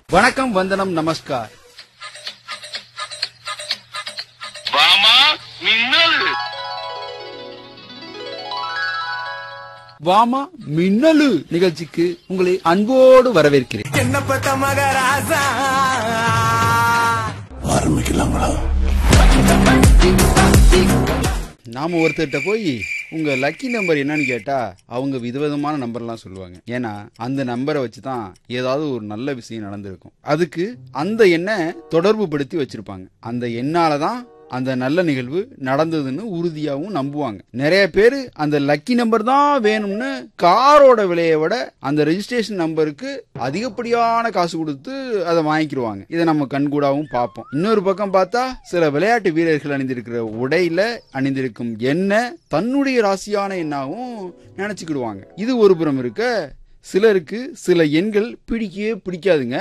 வணக்கம் வந்தனம் நமஸ்கார் வாமா மின்னல் வாமா மின்னலு நிகழ்ச்சிக்கு உங்களை அன்போடு வரவேற்கிறேன் என்ன பத்த மகராசா நாம ஒருத்தர்கிட்ட போய் உங்க லக்கி நம்பர் என்னன்னு கேட்டா அவங்க விதவிதமான நம்பர்லாம் சொல்லுவாங்க ஏன்னா அந்த நம்பரை வச்சு தான் ஏதாவது ஒரு நல்ல விஷயம் நடந்திருக்கும் அதுக்கு அந்த எண்ணை தொடர்பு படுத்தி வச்சிருப்பாங்க அந்த எண்ணால தான் அந்த நல்ல நிகழ்வு நடந்ததுன்னு உறுதியாகவும் நம்புவாங்க நிறைய பேர் அந்த லக்கி நம்பர் தான் வேணும்னு காரோட விலையை விட அந்த ரெஜிஸ்ட்ரேஷன் நம்பருக்கு அதிகப்படியான காசு கொடுத்து அதை வாங்கிக்கிடுவாங்க இதை நம்ம கண்கூடாவும் பார்ப்போம் இன்னொரு பக்கம் பார்த்தா சில விளையாட்டு வீரர்கள் அணிந்திருக்கிற உடையில அணிந்திருக்கும் எண்ணெய் தன்னுடைய ராசியான எண்ணாவும் நினைச்சுக்கிடுவாங்க இது ஒரு புறம் இருக்க சிலருக்கு சில எண்கள் பிடிக்கவே பிடிக்காதுங்க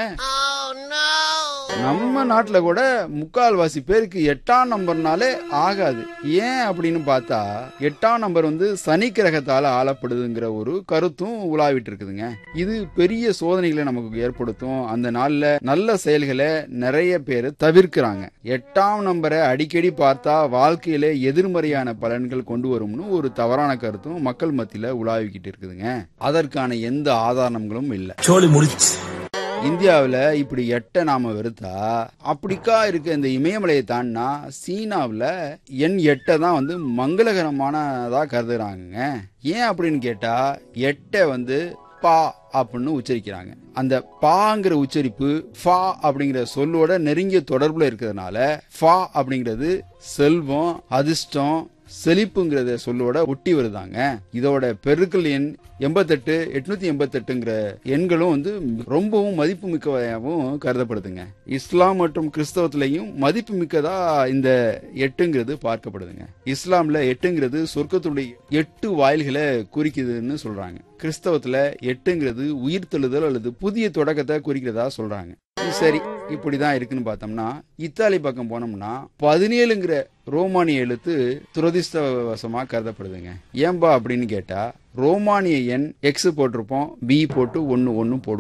நம்ம நாட்டுல கூட முக்கால்வாசி பேருக்கு எட்டாம் நம்பர்னாலே ஆகாது ஏன் அப்படின்னு பார்த்தா எட்டாம் நம்பர் வந்து சனி கிரகத்தால ஆளப்படுதுங்கிற ஒரு கருத்தும் உலாவிட்டு இருக்குதுங்க இது பெரிய சோதனைகளை நமக்கு ஏற்படுத்தும் அந்த நாள்ல நல்ல செயல்களை நிறைய பேர் தவிர்க்கிறாங்க எட்டாம் நம்பரை அடிக்கடி பார்த்தா வாழ்க்கையில எதிர்மறையான பலன்கள் கொண்டு வரும்னு ஒரு தவறான கருத்தும் மக்கள் மத்தியில உலாவிக்கிட்டு இருக்குதுங்க அதற்கான எந்த ஆதாரங்களும் இல்லை சோழி முடிச்சு இந்தியாவில் இப்படி எட்டை நாம வெறுத்தா அப்படிக்கா இருக்க இந்த இமயமலையை தாண்டினா சீனாவில் எண் எட்டை தான் வந்து மங்களகரமானதா கருதுறாங்க ஏன் அப்படின்னு கேட்டா எட்டை வந்து பா அப்படின்னு உச்சரிக்கிறாங்க அந்த பாங்கிற உச்சரிப்பு ஃபா அப்படிங்கிற சொல்லோட நெருங்கிய தொடர்புல இருக்கிறதுனால ஃபா அப்படிங்கிறது செல்வம் அதிர்ஷ்டம் செழிப்புங்கிறத சொல்லோட ஒட்டி வருதாங்க இதோட பெருக்கல் எண் எண்பத்தெட்டு எட்நூத்தி எண்பத்தெட்டுங்கிற எண்களும் வந்து ரொம்பவும் மதிப்பு மிக்கவையாகவும் கருதப்படுதுங்க இஸ்லாம் மற்றும் கிறிஸ்தவத்திலையும் மதிப்பு மிக்கதா இந்த எட்டுங்கிறது பார்க்கப்படுதுங்க இஸ்லாம்ல எட்டுங்கிறது சொர்க்கத்துடைய எட்டு வாயில்களை குறிக்குதுன்னு சொல்றாங்க கிறிஸ்தவத்துல எட்டுங்கிறது உயிர் தெழுதல் அல்லது புதிய தொடக்கத்தை குறிக்கிறதா சொல்றாங்க சரி இப்படிதான் இருக்குன்னு பார்த்தோம்னா இத்தாலி பக்கம் போனோம்னா பதினேழுங்கிற ரோமானிய எழுத்து துரதிர்ஷ்டவசமா கருதப்படுதுங்க ஏன்பா அப்படின்னு கேட்டா ரோமானிய எண் எக்ஸ் போட்டிருப்போம் பி போட்டு ஒன்னு ஒன்னு போடுவோம்